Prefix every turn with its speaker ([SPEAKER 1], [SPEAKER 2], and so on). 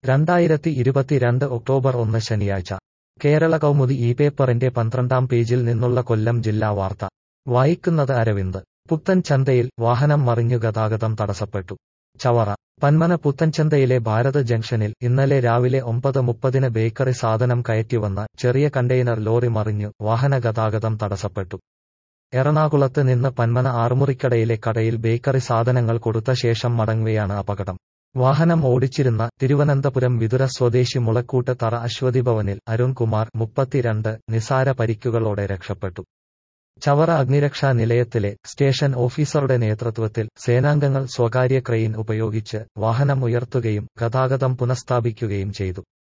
[SPEAKER 1] രണ്ടായിരത്തി ഇരുപത്തിരണ്ട് ഒക്ടോബർ ഒന്ന് ശനിയാഴ്ച കേരള കൗമുദി ഈ പേപ്പറിന്റെ പന്ത്രണ്ടാം പേജിൽ നിന്നുള്ള കൊല്ലം ജില്ലാ വാർത്ത വായിക്കുന്നത് അരവിന്ദ് പുത്തൻ ചന്തയിൽ വാഹനം മറിഞ്ഞു ഗതാഗതം തടസ്സപ്പെട്ടു ചവറ പന്മന പുത്തൻചന്തയിലെ ഭാരത് ജംഗ്ഷനിൽ ഇന്നലെ രാവിലെ ഒമ്പത് മുപ്പതിന് ബേക്കറി സാധനം കയറ്റിവന്ന ചെറിയ കണ്ടെയ്നർ ലോറി മറിഞ്ഞു വാഹന ഗതാഗതം തടസ്സപ്പെട്ടു എറണാകുളത്ത് നിന്ന് പന്മന ആറുമുറിക്കടയിലെ കടയിൽ ബേക്കറി സാധനങ്ങൾ കൊടുത്ത ശേഷം മടങ്ങവെയാണ് അപകടം വാഹനം ഓടിച്ചിരുന്ന തിരുവനന്തപുരം വിതുര സ്വദേശി മുളക്കൂട്ട് തറ അശ്വതി ഭവനിൽ അരുൺകുമാർ മുപ്പത്തിരണ്ട് നിസാര പരിക്കുകളോടെ രക്ഷപ്പെട്ടു ചവറ അഗ്നിരക്ഷാ നിലയത്തിലെ സ്റ്റേഷൻ ഓഫീസറുടെ നേതൃത്വത്തിൽ സേനാംഗങ്ങൾ സ്വകാര്യ ക്രെയിൻ ഉപയോഗിച്ച് വാഹനം ഉയർത്തുകയും ഗതാഗതം പുനഃസ്ഥാപിക്കുകയും ചെയ്തു